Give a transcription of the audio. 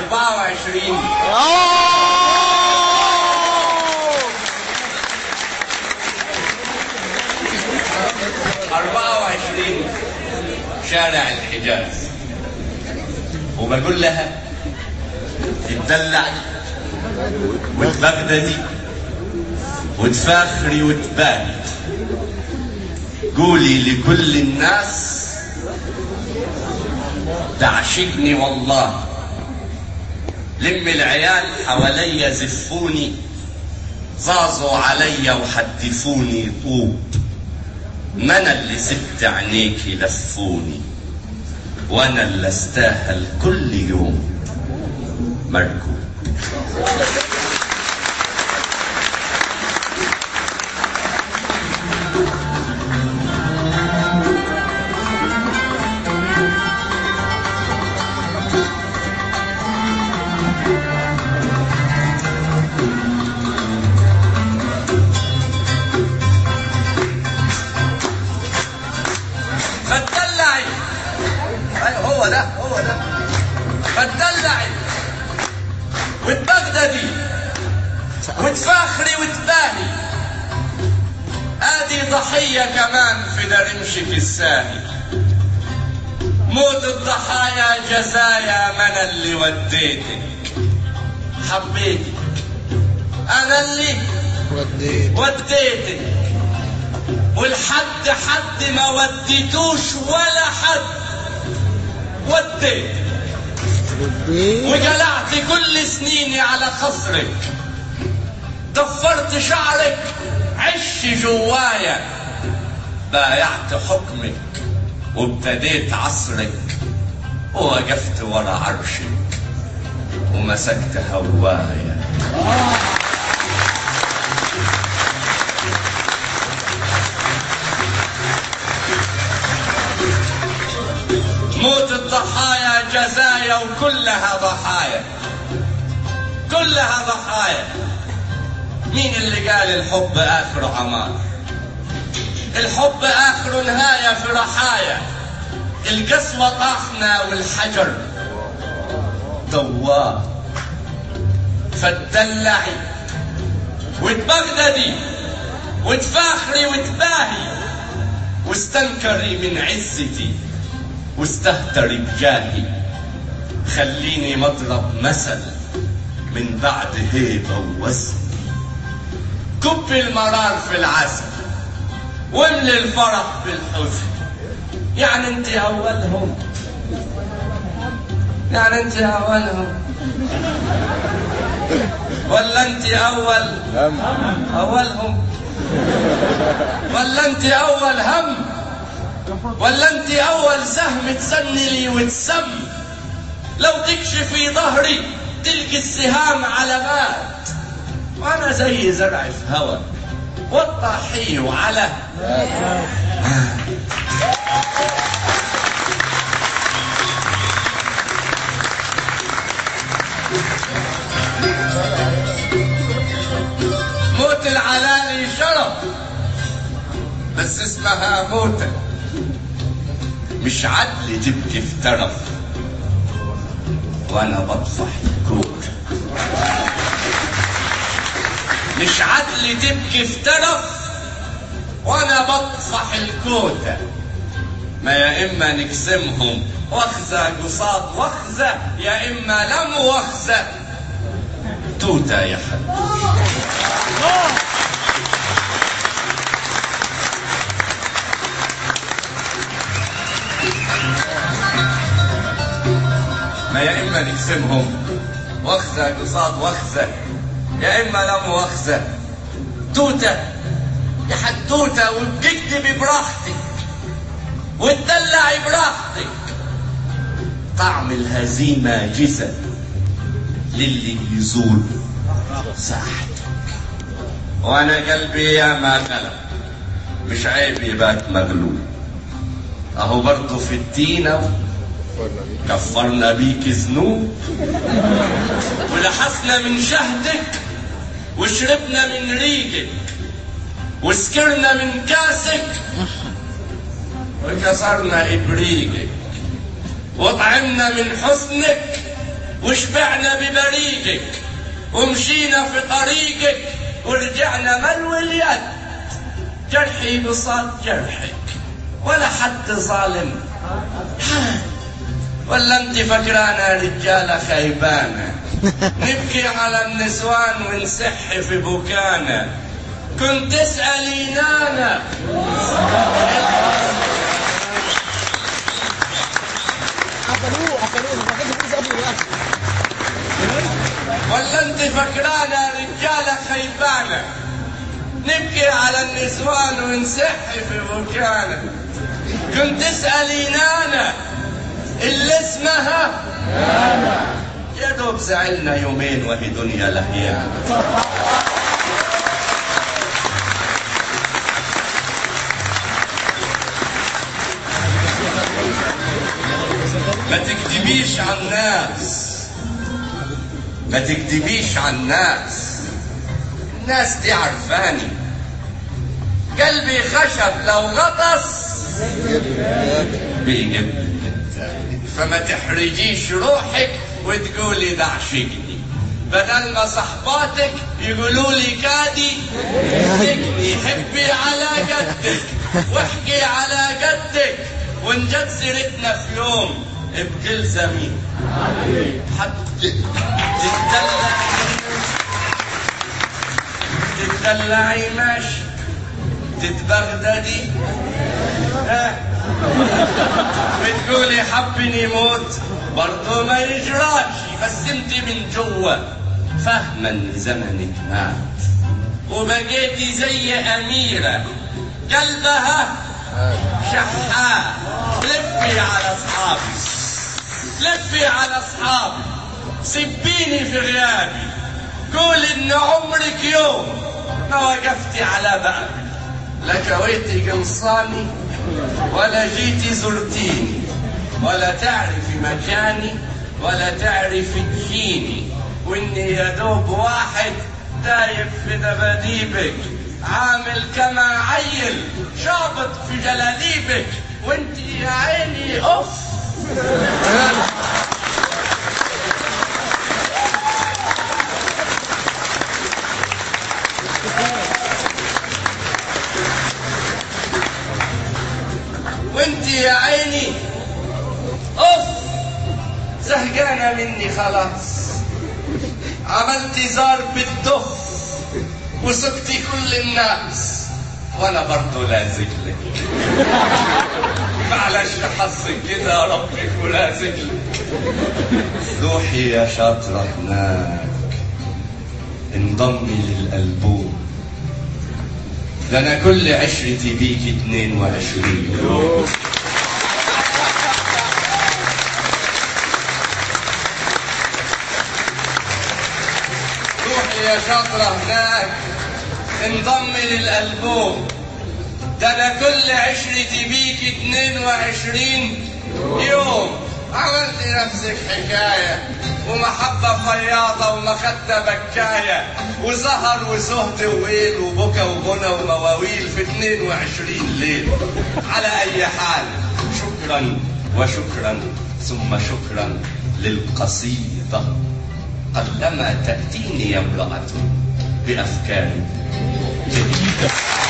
24 24 شارع الحجاز وبقول لها تدلعي وتبغددي وتفاخري وتباني قولي لكل الناس تعشقني والله لم العيال حواليا زفوني زازوا عليا وحدفوني طوب ما انا اللي سبت عينيكي لفوني وانا اللي استاهل كل يوم مركوب فتدلعي ايوه هو ده هو ده فتدلعي وتبغددي وتفاخري وتباهي ادي ضحية كمان في درمشك الساهي موت الضحايا جزايا من اللي وديتك حبيتك انا اللي وديت وديتك والحد حد ما وديتوش ولا حد وديت وديت وجلعت كل سنيني على خصرك ضفرت شعرك عش جوايا بايعت حكمك وابتديت عصرك ووقفت ورا عرشك ومسكت هوايا موت الضحايا جزايا وكلها ضحايا كلها ضحايا مين اللي قال الحب آخر عمار الحب آخر نهاية في رحايا القسوة طاحنا والحجر دوار فتدلعي وتبغددي وتفاخري وتباهي واستنكري من عزتي واستهتري بجاهي خليني مضرب مثل من بعد هيبة ووزن كب المرار في العسل واملي الفرح بالحزن يعني انت اولهم يعني انت اولهم ولا انت اول اولهم ولا انت اول هم ولا انت اول سهم تسنلي وتسم لو تكشفي ظهري تلقي السهام علامات وانا زي زرع في هوا والطحي على موت العلالي شرف بس اسمها موتة مش عدل تبكي في ترف وانا بطفح الكوت مش عدل تبكي في ترف وانا بطفح الكوتة ما يا اما نقسمهم وخزة قصاد وخزة يا اما لا مؤاخذة توتة يا حد ما يا اما نقسمهم وخزة قصاد وخزة يا اما لا مؤاخذة توتة يا حدوتة وبتكتبي براحتك وتدلعي براحتك طعم الهزيمة جسد للي يزول ساحتك وانا قلبي يا ما غلب مش عيب يبات مغلوب اهو برضه في التينة كفرنا بيك ذنوب ولحسنا من شهدك وشربنا من ريقك وسكرنا من كاسك وكسرنا ابريقك وطعمنا من حسنك وشبعنا ببريقك ومشينا في طريقك ورجعنا ملو اليد جرحي بصاد جرحك ولا حد ظالم ولا انت فكرانا رجالة خيبانة نبكي على النسوان ونسح في بكانا كنت تسألي نانا قفلوه قفلوه ما كانش فيه قبل دلوقتي ولا انت فكرانا رجالة خيبانة نبكي على النسوان ونسح في بكانا كنت تسألي نانا اللي اسمها يا دوب زعلنا يومين وهي دنيا لهيان ما تكذبيش على الناس ما تكذبيش على الناس الناس دي عرفاني قلبي خشب لو غطس بيجيب التاني فما تحرجيش روحك وتقولي ده عشقني بدل ما صحباتك يقولوا لي كادي تكني حبي على قدك واحكي على قدك وان جت سيرتنا في يوم بكل زمين حد تتدلع تتدلعي ماشي تتبغددي ها بتقولي حبني موت برضه ما يجراش بس انت من جوا فاهمة ان زمنك مات وبقيتي زي أميرة قلبها شحات لفي على أصحابي لفي على أصحابي سبيني في غيابي قول إن عمرك يوم ما وقفتي على بابي لا كويتي قمصاني ولا جيتي زرتيني ولا تعرفي مكاني ولا تعرفي تجيني واني يا دوب واحد دايب في دباديبك عامل كما عيل شابط في جلاليبك وانت يا عيني اوف وانت يا عيني اوف زهقانة مني خلاص عملتي زار بالدف وسكتي كل الناس وانا برضه لازق لك معلش حظك كده يا ربك ولازق لك روحي يا شاطرة هناك انضمي للألبوم ده انا كل عشرتي بيك 22 يوم روحي يا شاطرة هناك انضمي للألبوم ده انا كل عشرتي بيك 22 يوم عملت نفسك حكاية ومحبة فياضة ومخدة بكاية وسهر وزهد وويل وبكى وغنى ومواويل في 22 ليل على أي حال شكرا وشكرا ثم شكرا للقصيدة قلما تأتيني امرأة بأفكار جديدة